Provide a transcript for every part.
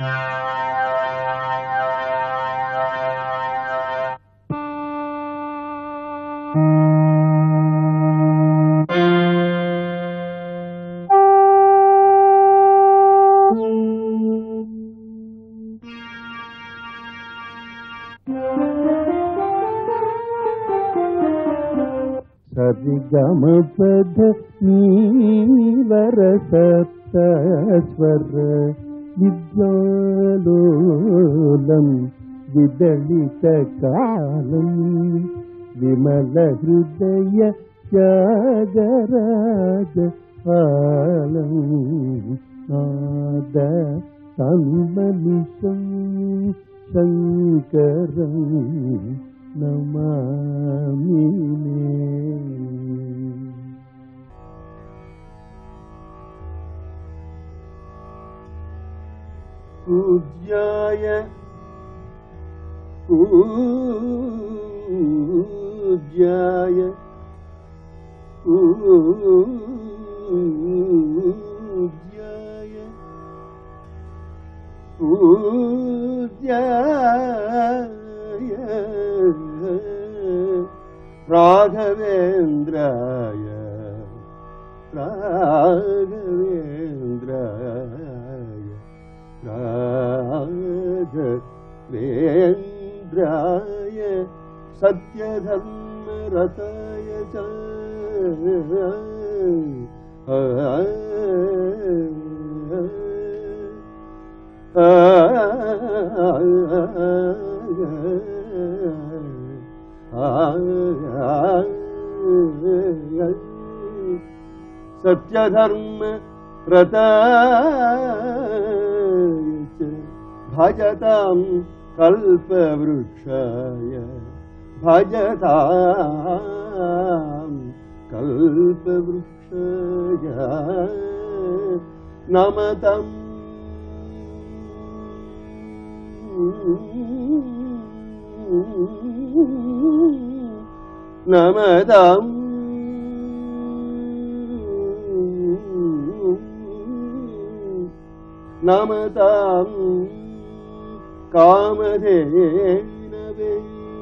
సరిగమ పద నీవర సప్తస్వర విద్యాలోలం విదళిత కాలం విమల హృదయ త్యాగరాజ పాలం నాద తన్మనిషం శంకరం నమామి పూజ్యాయ పూజ్యాయ పూజ్యాయ పూజ్యాయ రాఘవేంద్రాయ రాఘవేంద్రాయ రాఘవేంద్రాయ సత్యధర్మరతాయ చ సత్యధర్మ రతాయ భజతాం కల్పవృక్షాయ భజతాం కల్పవృక్షాయ నమతం నమదం నమతాం కామధేనవే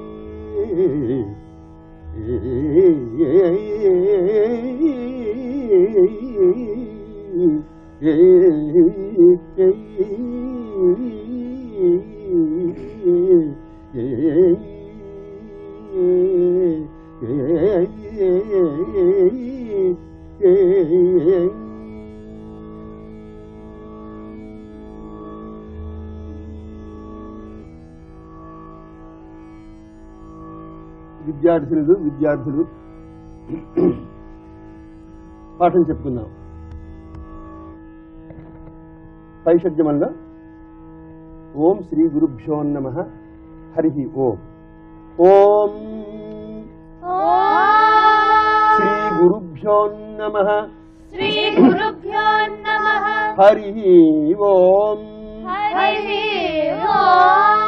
విద్యార్థులు విద్యార్థులు పాఠం చెప్పుకుందాం పైషద్యమల్ల ఓం శ్రీ గురుభ్యో నమ హరి ఓం ఓం శ్రీ గురుభ్యో నమ శ్రీ గురుభ్యో నమః హరి ఓం హరి ఓం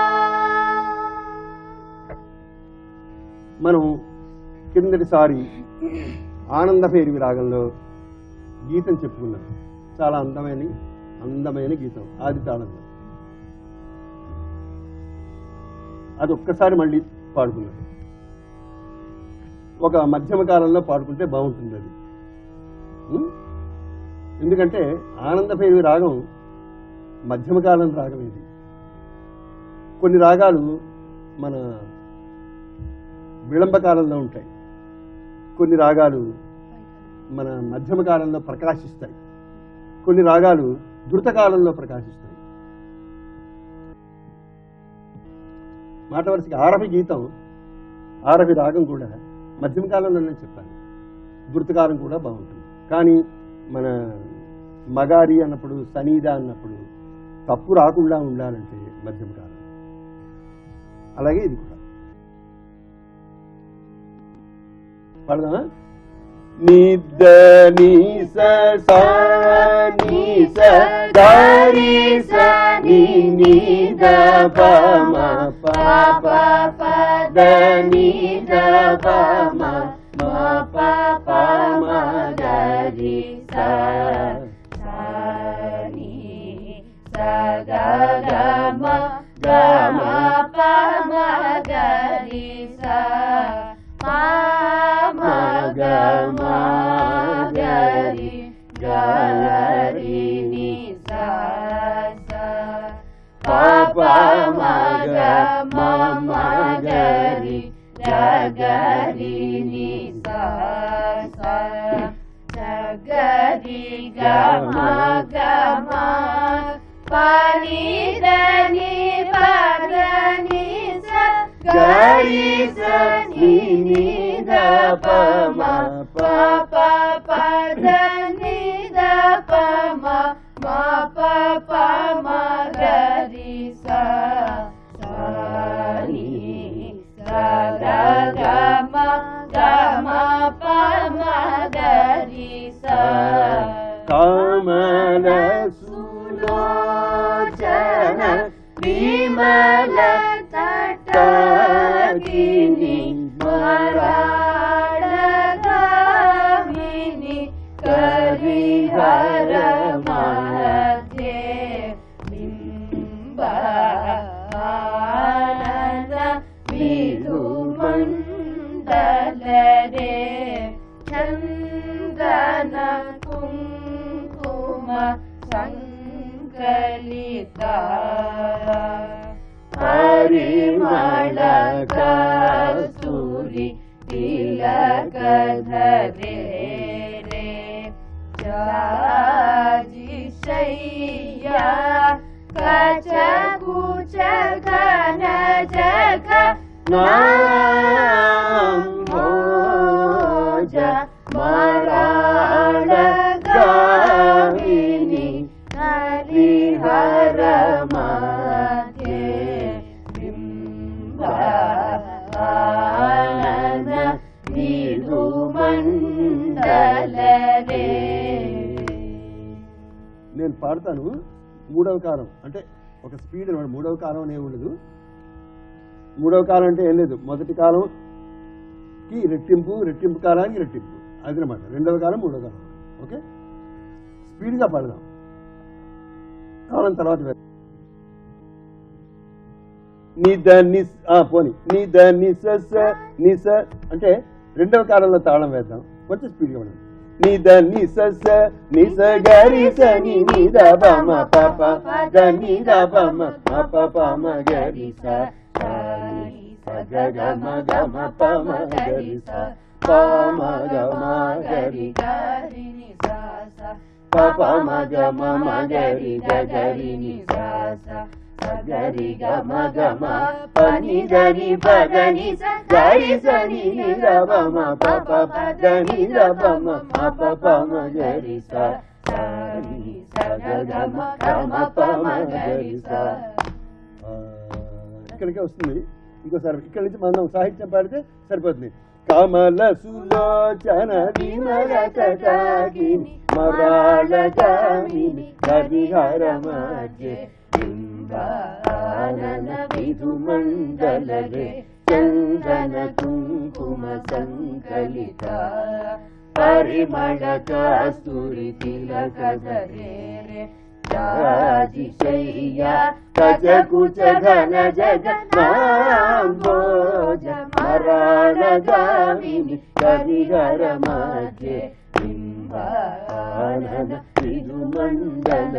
మనం కిందటిసారి ఆనందభైరి విరాగంలో గీతం చెప్పుకున్నాం చాలా అందమైన అందమైన గీతం ఆది తాళంలో అది ఒక్కసారి మళ్ళీ పాడుకున్నాం ఒక మధ్యమ కాలంలో పాడుకుంటే బాగుంటుంది అది ఉం? ఎందుకంటే ఆనందభైరవి రాగం మధ్యమ కాలం రాగం ఇది కొన్ని రాగాలు మన విళంబ కాలంలో ఉంటాయి కొన్ని రాగాలు మన మధ్యమ కాలంలో ప్రకాశిస్తాయి కొన్ని రాగాలు ధృత కాలంలో ప్రకాశిస్తాయి మాట వరుసకి ఆరభి గీతం ఆరభి రాగం కూడా మధ్యమ కాలంలోనే చెప్పాను ధృతకాలం కూడా బాగుంటుంది కానీ మన మగారి అన్నప్పుడు సనీద అన్నప్పుడు తప్పు రాకుండా ఉండాలంటే మధ్యమ కాలం అలాగే ఇది కూడా పాడదామా నిద్ద నీస సా నీస దారి స ని నిద పమ పాప పద నిద పమ మ ప పమ దరి స సగా గమ గమ పని దని పదని స గరి స ని ని ద ప మ ప ప ప ద ని ద ప మ మ ప ప మ గరి స స ని స గ గ మ గ మ ప మ గరి స కమల సులోచన విమల తటాకిని మరాళగామిని కరిహర మధ్యే బింబ ఆనన విధుమండలరే చందన కుంకుమ సంకలిత పరిమళ కస్తూరి తిలక ధరే రే జాజి శయ్యా కచ కుచ ఘన జగ నాంభోజ మరాళ గామిని హరిహర మధ్యే బింబానన విధుమండలరే నేను పాడతాను మూడవ కాలం అంటే ఒక స్పీడ్ అనమాట మూడవ కాలం అనే ఉండదు మూడవ కాలం అంటే ఏం లేదు మొదటి కాలంకి రెట్టింపు రెట్టింపు కాలానికి రెట్టింపు అది అనమాట రెండవ కాలం మూడవ కాలం ఓకే స్పీడ్గా పాడదాం కాలం తర్వాత వేద్దాం. నిద నిస్ ఆ, పోని నిద నిస స నిస అంటే రెండవ కాలంలో తాళం వేద్దాం కొంచెం స్పీడ్గా పడదాం నిద నిస స నిస గరి స ని నిద బమ పప గ నిద బమ పప పమ గరి స స ని స గ గ మ గ మ ప మ గరి స ప మ గ మ గరి ప ప మ గ మ మ గరి గ గరి ని స స స గరి గ మ గ మ ప ని గరి ప గ ని స గరి స ని ని ద బ మ ప ప ప గ ని ద బ మ మ ప ప మ గరి స స ని స గ గ మ గ మ ప మ గరి స ఆ, ఇక్కడికే వస్తుంది ఇంకోసారి ఇక్కడి నుంచి మనం సాహిత్యం పాడితే సరిపోతుంది కమల సులోచన విమల కటాకిని మరాళ కామిని హరిహర మధ్య బింబానన విధుమండలరే చందన కుంకుమ సంకలిత పరిమళ కస్తూరి తిలక ధరే రాజిశయ్యా కచ కుచ ఘన జగన్నాంబోజ మరాళ గామిని కవిహర మధ్య బింబానన విధుమండల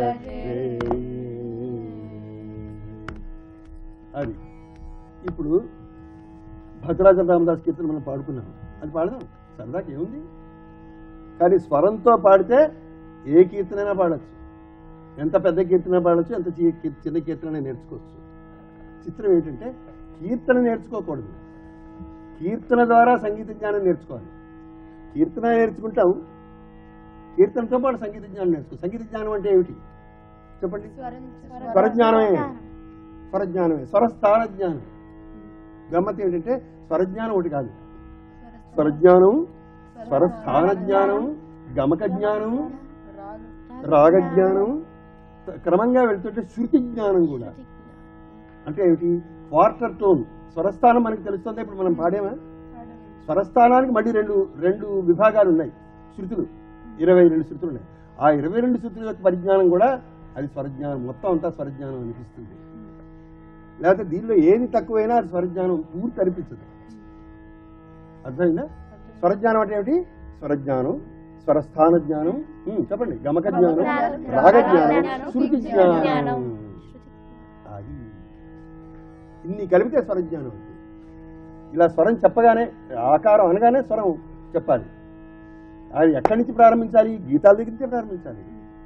అది ఇప్పుడు భద్రాచల రామదాస్ కీర్తన మనం పాడుకున్నాం అది పాడదాం సరదాకి ఏముంది కానీ స్వరంతో పాడితే ఏ కీర్తనైనా పాడచ్చు ఎంత పెద్ద కీర్తన పాడచ్చు ఎంత చి- కీ- చిన్న కీర్తన నేర్చుకోవచ్చు చిత్రం ఏంటంటే కీర్తన నేర్చుకోకూడదు కీర్తన ద్వారా సంగీత జ్ఞానం నేర్చుకోవాలి కీర్తన నేర్చుకుంటాం కీర్తనతో పాటు సంగీత జ్ఞానం నేర్చుకో సంగీత జ్ఞానం అంటే ఏమిటి చెప్పండి స్వరజ్ఞానమే స్వరజ్ఞానమే స్వరస్థాన జ్ఞానం గమ్మత్ ఏంటంటే స్వరజ్ఞానం ఒకటి కాదు స్వరజ్ఞానం స్వరస్థాన జ్ఞానం గమక జ్ఞానం రాగ జ్ఞానం క్రమంగా వెళ్తుంటే శృతి జ్ఞానం కూడా అంటే ఏమిటి క్వార్టర్ టోన్ స్వరస్థానం మనకి తెలుస్తుంది ఇప్పుడు మనం పాడేమా స్వరస్థానానికి మళ్ళీ రెండు రెండు విభాగాలు ఉన్నాయి శృతులు ఇరవై రెండు శృతులు ఉన్నాయి ఆ ఇరవై రెండు శృతుల యొక్క పరిజ్ఞానం కూడా అది స్వరజ్ఞానం మొత్తం అంతా స్వరజ్ఞానం అనిపిస్తుంది లేకపోతే దీనిలో ఏది తక్కువైనా అది స్వరజ్ఞానం పూర్తి అనిపించదు అర్థమైందా స్వరజ్ఞానం అంటే ఏమిటి స్వరజ్ఞానం స్వరస్థాన జ్ఞానం ఉమ్, చెప్పండి గమక జ్ఞానం రాగ జ్ఞానం శృతి జ్ఞానం అది ఇన్ని కలిపితే స్వరజ్ఞానం అవుతుంది ఇలా స్వరం చెప్పగానే ఆకారం అనగానే స్వరం చెప్పాలి అది ఎక్కడి నుంచి ప్రారంభించాలి గీతాల దగ్గర నుంచే ప్రారంభించాలి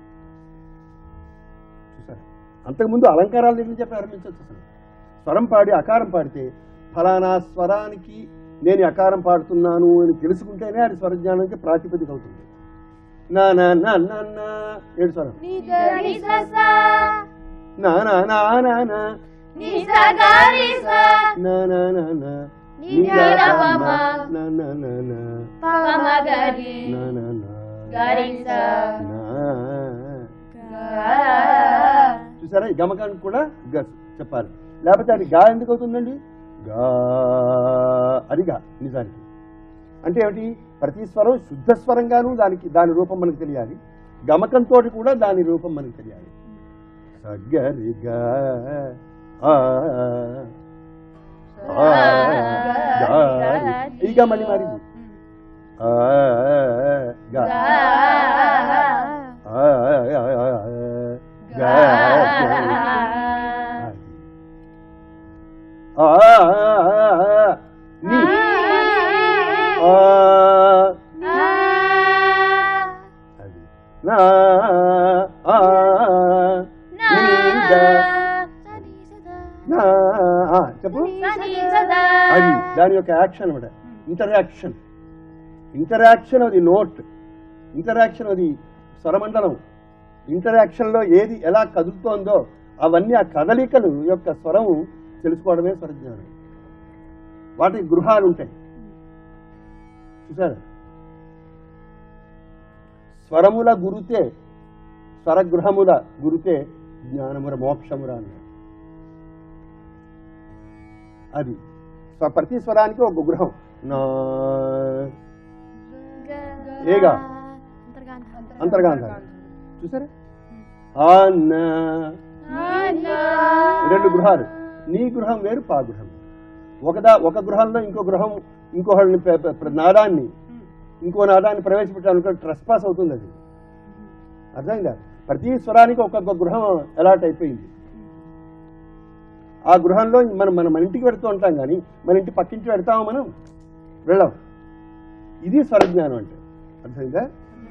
చూసారా అంతకుముందు అలంకారాల దగ్గర నుంచే ప్రారంభించవచ్చు అసలు స్వరం పాడి అకారం పాడితే ఫలానా స్వరానికి నేను ఈ అకారం పాడుతున్నాను అని తెలుసుకుంటేనే అది స్వరజ్ఞానానికి ప్రాతిపదిక అవుతుంది నా నా నా నా నా ఏడు స్వరం నిగరి ససా నా నా నా నా నా నిసగరి స నా నా నా నా ని గ ర ప మ. నా నా నా నా పమగరి నా నా నా గరి స నా గ చూసారా ఈ గమకానికి కూడా గ చెప్పాలి లేకపోతే అది గా ఎందుకు అవుతుందండి గా అది గా నిజానికి అంటే ఏమిటి ప్రతి స్వరం శుద్ధ స్వరంగాను దానికి దాని రూపం మనకు తెలియాలి గమకంతో కూడా దాని రూపం మనకు తెలియాలి సగ్గరిగా ఆ, ఆ, గా. ఇక మళ్ళీ మరి ఆ, గా. ఆ, ఆ, ఆ, గా. ఆ, నీ. ఆ, అది. నా, ఆ, నీ, గా. నా, ఆ, చెప్పు అది దాని యొక్క యాక్షన్ అనమాట ఇంటరాక్షన్ ఇంటరాక్షన్ అది నోట్ ఇంటరాక్షన్ అది స్వరమండలం ఇంటరాక్షన్ లో ఏది ఎలా కదులుతోందో అవన్నీ ఆ కదలికలు యొక్క స్వరం తెలుసుకోవడమే స్వరజ్ఞానం వాటి గృహాలు ఉంటాయి చూసారా స్వరముల గురుతే స్వరగృహముల గురుతే జ్ఞానముర మోక్షముర అన్నారు అది స్వ- ప్రతి స్వరానికి ఒక గృహం నా ఏగా అంతర్గాంధారం చూసారా ఆ నా రెండు గృహాలు నీ గృహం వేరు పా గృహం ఒకదా ఒక గృహంలో ఇంకో గృహం ఇంకోహళ్ళని ప్ర- ప్ర- ప్ర- నాదాన్ని ఇంకో నాదాన్ని ప్రవేశపెట్టాలనుకో ట్రస్ పాస్ అవుతుంది అది అర్థమైందా ప్రతి స్వరానికి ఒక్కొక్క గృహం అలాట్ అయిపోయింది ఆ గృహంలో మనం మనం మన ఇంటికి వెళ్తూ ఉంటాం కానీ మన ఇంటి పక్కింటి వెళ్తామా మనం వెళ్ళాం ఇది స్వరజ్ఞానం అంటే అర్థమైందా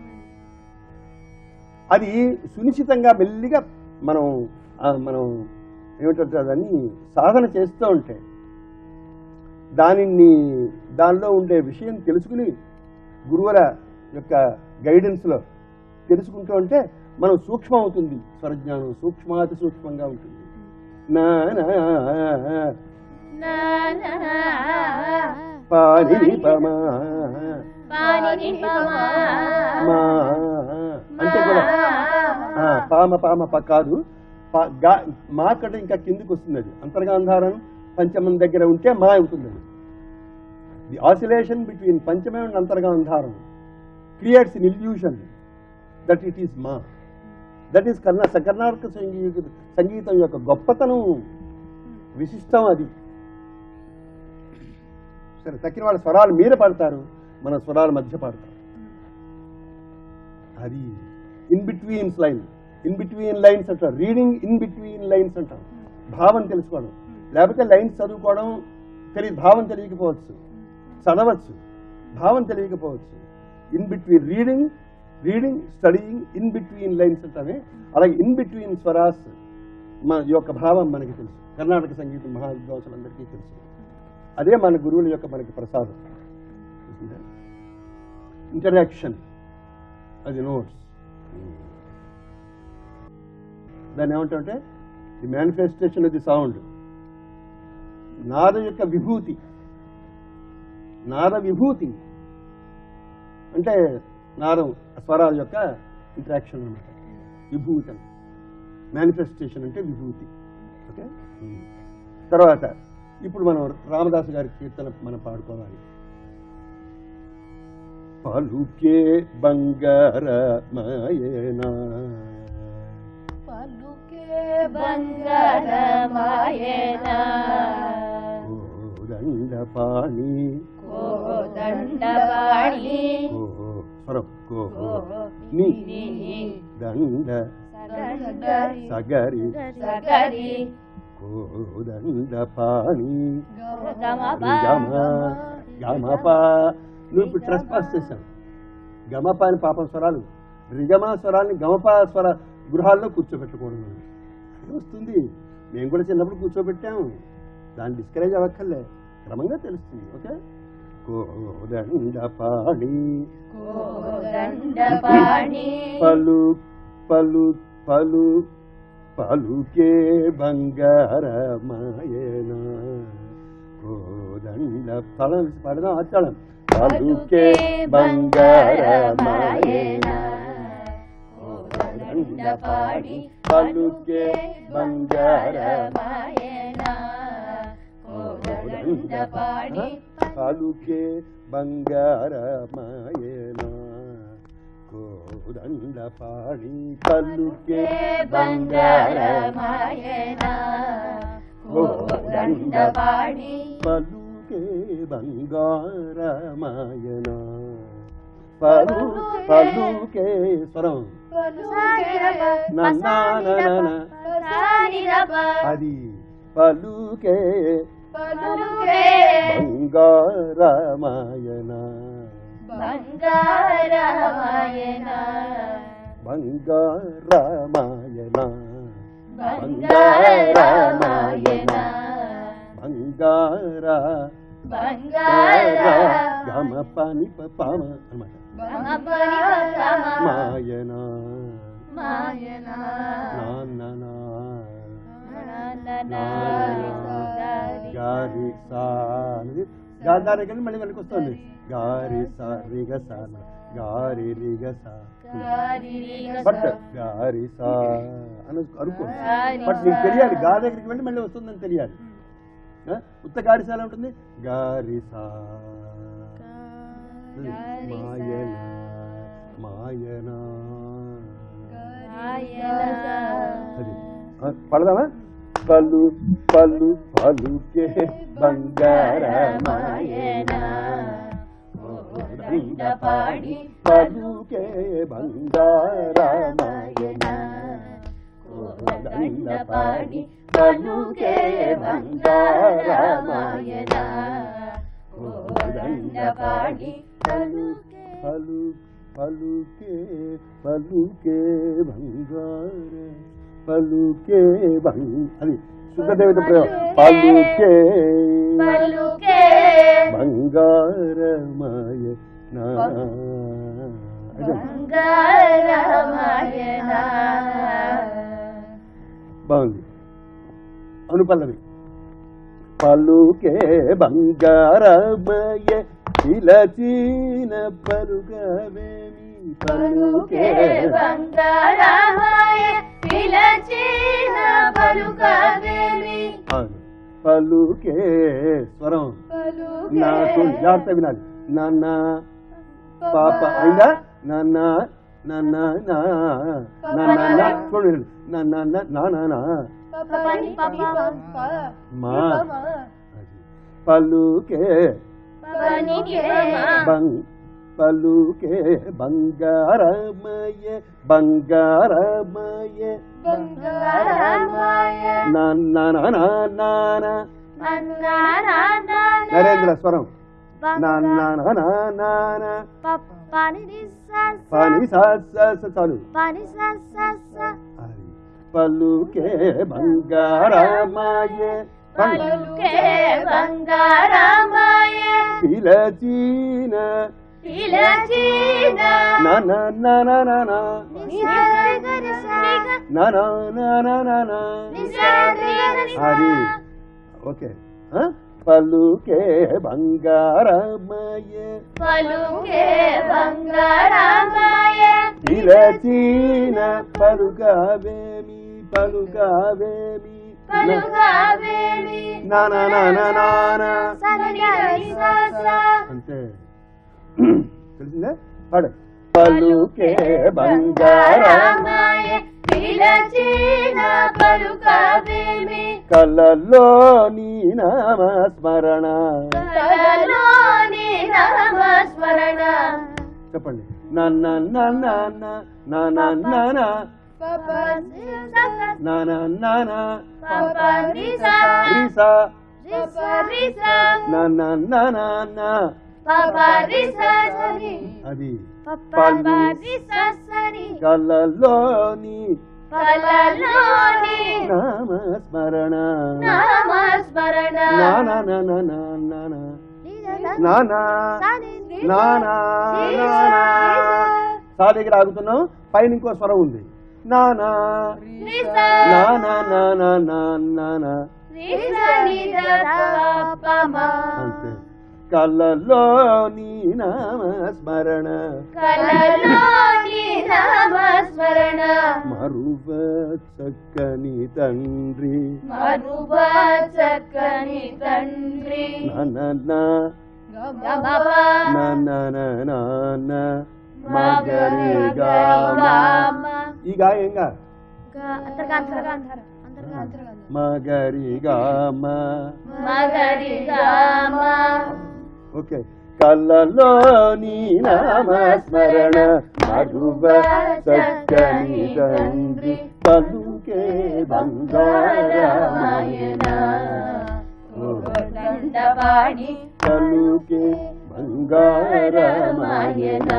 అది సునిశ్చితంగా మెల్లిగా మనం ఆ, మనం ఏమిటంటే దాన్ని సాధన చేస్తూ ఉంటే దానిని దానిలో ఉండే విషయం తెలుసుకుని గురువుల యొక్క గైడెన్స్లో తెలుసుకుంటూ ఉంటే మనం సూక్ష్మం అవుతుంది స్వరజ్ఞానం సూక్ష్మాతి సూక్ష్మంగా ఉంటుంది నా నా పాని పమా మా అంటే కూడా ఆ, పామ పామ ప కాదు పా- గా- మా కంటే ఇంకా కిందికి వస్తుంది అది అంతర్గాంధారం పంచమం దగ్గర ఉంటే మా అవుతుంది అది ది ఆసిలేషన్ బిట్వీన్ పంచమం అండ్ అంతర్గాంధారం creates in illusion that it is మా దట్ ఈస్ కర్ణా కర్ణాటక సంగీత సంగీతం యొక్క గొప్పతనం విశిష్టం అది సరే తక్కిన వాళ్ళ స్వరాలు మీద పడతారు మన స్వరాల మధ్య పడతారు అది in betweens line in between lines అంటారు రీడింగ్ ఇన్ బిట్వీన్ లైన్స్ అంటారు భావం తెలుసుకోవడం లేకపోతే లైన్స్ చదువుకోవడం తెలియ భావం తెలియకపోవచ్చు చదవచ్చు భావం తెలియకపోవచ్చు in between reading reading studying in between lines అంటామే అలాగే ఇన్ బిట్వీన్ స్వరాస్ మన యొక్క భావం మనకి తెలుసు కర్ణాటక సంగీతం మహా విద్వాంసులందరికీ తెలుసు అదే మన గురువుల యొక్క మనకి ప్రసాదం ఇంటరాక్షన్ అది నోట్స్ దాన్ని ఏమంటే the manifestation of the sound నాద యొక్క విభూతి నాద విభూతి అంటే నాదం స్వరాల యొక్క ఇంటరాక్షన్ అనమాట విభూతి అని మేనిఫెస్టేషన్ అంటే విభూతి ఓకే తర్వాత ఇప్పుడు మనం రామదాసు గారి కీర్తన మనం పాడుకోవాలి పలుకే బంగారమయనా కోదండపాణి కోదండవాణి కో స్వరం కో ని దండ సగరి సగరి సగరి కోదండపాణి గమ గమ గమప నువ్వు ఇప్పుడు ట్రెస్ పాస్ చేశావు గమప అని పాపం స్వరాలు రిగమ స్వరాన్ని గమప స్వర గృహాల్లో కూర్చోబెట్టకూడదు అది వస్తుంది మేము కూడా చిన్నప్పుడు కూర్చోబెట్టాము దాన్ని డిస్కరేజ్ అవ్వక్కర్లే క్రమంగా తెలుస్తుంది ఓకే కోదండపాణి కోదండపాణి పలు పలు పలు పలుకే బంగారమాయన కోదండ ఫలం పడదాం ఆచారం పలుకే బంగారమాయన కోదండపాణి పలుకే బంగారమ మాయన కోదండపాణి పలుకే బంగారమాయన కోదండపాణి పలుకే బంగారమాయన బంగారమాయన కోదండపాణి పలుకే బంగారమాయన పలు పలుకే స్వరం నన్నానన అది పలుకే పలుకే బంగారమాయన బంగారమాయన బంగారమాయన బంగారమాయన బంగార బంగార గమ పని పామ అనమాట గమపని పగమ మాయన మాయన నాన్న నాన్న గారి సా అనేది గారి కానీ మళ్ళీ వెనక్కి వస్తుంది గారి సా రిగ సా గారి రిగ సా బట్ గారి సా అని అనుకో గారి బట్ నీకు సా. తెలియాలి గా దగ్గరికి వెళ్ళి మళ్ళీ వస్తుందని తెలియాలి ఆ? ఉత్త గారిసా ఎలా ఉంటుంది గారిసా మాయన మాయన అది ఆ, పడదామా పలు పలు పలుకే బంగారమాయన కోదండపాడి పలుకే బంగారమాయన కోదండపాడి పలుకే బంగారమాయన కోదండపాడి పలు పలు పలుకే పలుకే బంగార పలుకే బంగ్ అది శుద్ధదేవత ప్రయోగం పలుకే పలుకే బంగారమాయ నా అదే బంగారమాయన బాగుంది అనుపల్లవి పలుకే బంగారమయ పిలచీన పలుకవేమి పలుకే బంగారమాయ పిలచిన పలుకవేమి అవును. పలుకే స్వరం నాకు జాగ్రత్త వినాలి నాన్న పాప అయిందా నాన్న నాన్న నా నాన్న నా చూడండి నాన్న నాన్న నా పని పప మా అది. పలుకే పనికే బంగ్ పలుకే బంగారమయ బంగారమయ బంగారమాయ నాన్న నాన్న నాన్న అన్నారాధన నరేంద్ర స్వరం నాన్న నాన్న నాన్న పని పని సా సా సా చాలు పని అది. పలుకే బంగారమయ పలుకే బంగారమాయ పిలచీన పిలచిన నాన్న నాన్న నాన్న నానా నానా నానా అది ఓకే ఆ? పలుకే బంగారమయ పలుకే బంగారమాయ పిలచీన పలుకావేమి పలుకావేమి పలుకవేమి నానా నానా నానా సరి సా అంతే తెలిసిందే పాడు పలుకే బంగారమయ పిలచిన పలుకవేమి కళ్ళల్లో నీ నామ స్మరణ కలలోని నామస్మరణ చెప్పండి నన్న నన్న నాన్న నాన్న నాన్న నాన్న పపరిసా రిసా రిసా నాన్న నాన్న పపరి సని అది పపరి సని కళ్ళలోని కలలోని నామస్మరణ నామస్మరణ నానా నానా నానా నానా నానా నానా సా దగ్గర ఆగుతున్నాం పైన ఇంకో స్వరం ఉంది నానా నిస నానా నానా నానా నిస నిద పమ అంతే కళ్ళలోని నామస్మరణ కలలోని నామస్మరణ మరువ చక్కని తండ్రి మరువ చక్కని తండ్రి నన్న గమప నాన్న మగరి గామ ఈ గా ఏం గా మగరి గామ మగరి గామ ఓకే కళ్ళలోని నామస్మరణ మరువ చక్కని తండ్రి పలుకే బంగారమాయన దండపాణి పలుకే బంగారమాయన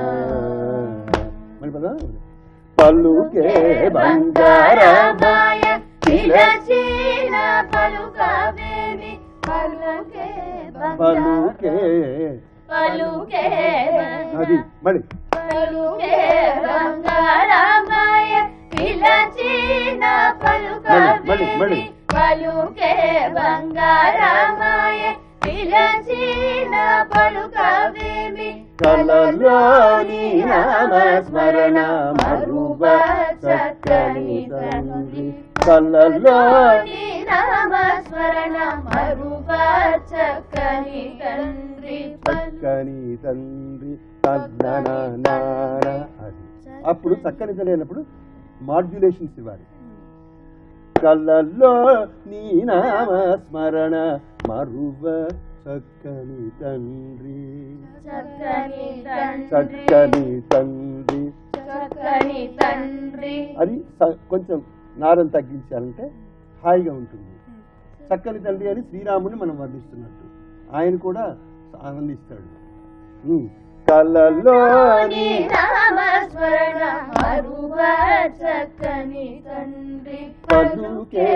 మరి పద పలుకే బంగారమాయ బంగారమాయ పిలచిన పలుకవేమి పలుకే పలుకే పలుకే అది మళ్ళీ పలుకే బంగారమాయ పిలచిన మళ్ళీ, మళ్ళీ. పలుకవేమి పలుకే బంగారమాయ పిలచిన పలుకవేమి కలలోని నామస్మరణ మరువ చక్కని తండ్రి కలలోని కలలోని నామస్మరణ మరువ చక్కని తండ్రి చక్కని తండ్రి తద్దన నాన అది అప్పుడు చక్కని తెలియనప్పుడు మాడ్యులేషన్స్ ఇవ్వాలి కళ్ళల్లో నీ నామస్మరణ మరువ చక్కని తండ్రి చక్కని తండ్రి చక్కని తండ్రి చక్కని తండ్రి అది స- కొంచెం నారం తగ్గించాలంటే హాయిగా ఉంటుంది చక్కని తండ్రి అని శ్రీరాముని మనం వర్ణిస్తున్నట్టు ఆయన కూడా ఆనందిస్తాడు ఉమ్. కళ్ళలోని నీ నామస్మరణ మరువ చక్కని తండ్రి పలుకే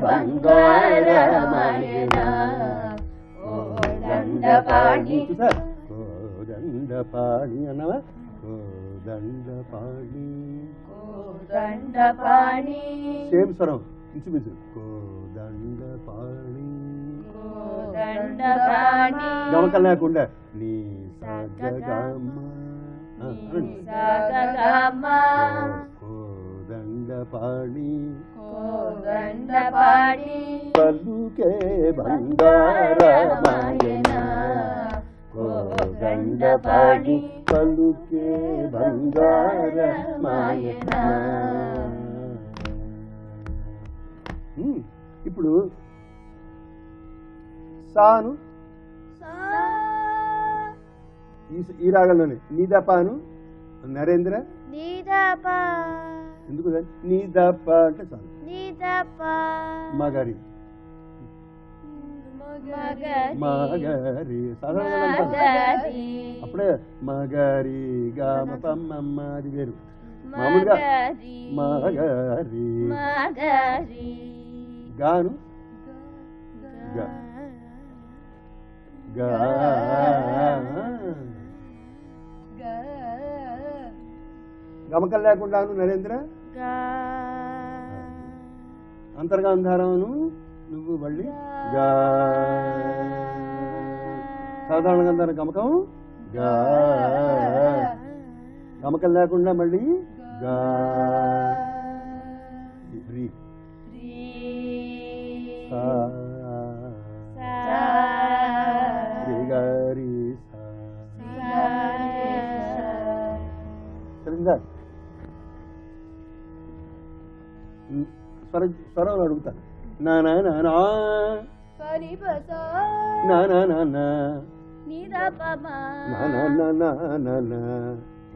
బంగారమాయన ఓ దండపాణి చూసారా? ఓ దండపాణి అన్నవా ఓ దండపాణి ఓ దండపాణి సేమ్ స్వరం ఇంచుమించు ఓ దండపాణి ఓ దండపాణి గమకం లేకుండా నీ సగగమ ఆ, అనండి. సగగమ ఓ దండపాణి కోదండపాణి పలుకే బంగారమాయన కోదండపాణి పలుకే బంగారమాయన ఉమ్, ఇప్పుడు సాను ఈ ఈ రాగంలోనే నీదపాను నరేంద్ర నీదప ఎందుకు నీదప్ప అంటే చాలు నీదప మగరి మగరి మగరి సాధారణంగా అంటారు. మగరి అప్పుడే మగరి గామ పమ్మమ్మ అది వేరు మామూలుగా మగరి మగరి మగరి గాను గ. గా గమకం లేకుండాను నరేంద్ర అంతర్గాంధారమును నువ్వు మళ్ళీ గా సాధారణ గంధార గమకం గా గమకం లేకుండా మళ్ళీ గా రి సా రి గా రి సా సరిగ్గా ఉమ్, స్వర స్వరం అడుగుతాను నా నా నా నా నా నా నా నా నా నా నా నా నా నా